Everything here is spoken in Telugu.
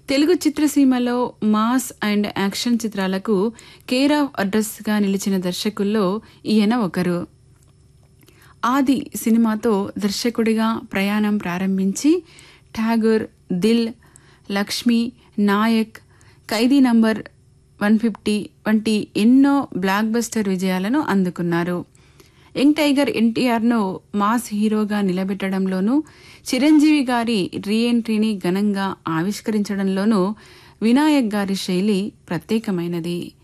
తెలుగు చిత్రసీమలో మాస్ అండ్ యాక్షన్ చిత్రాలకు కేర్ ఆఫ్ అడ్రస్గా నిలిచిన దర్శకుల్లో ఈయన ఒకరు ఆది సినిమాతో దర్శకుడిగా ప్రయాణం ప్రారంభించి Tagore Dil Lakshmi Nayak Khaidi number one fifty వంటి ఎన్నో బ్లాక్ బస్టర్ విజయాలను అందుకున్నారు యంగ్ టైగర్ ఎన్టీఆర్ను మాస్ హీరోగా నిలబెట్టడంలోనూ చిరంజీవి గారి రీఎంట్రీని ఘనంగా ఆవిష్కరించడంలోనూ వినాయక్ గారి శైలి ప్రత్యేకమైనది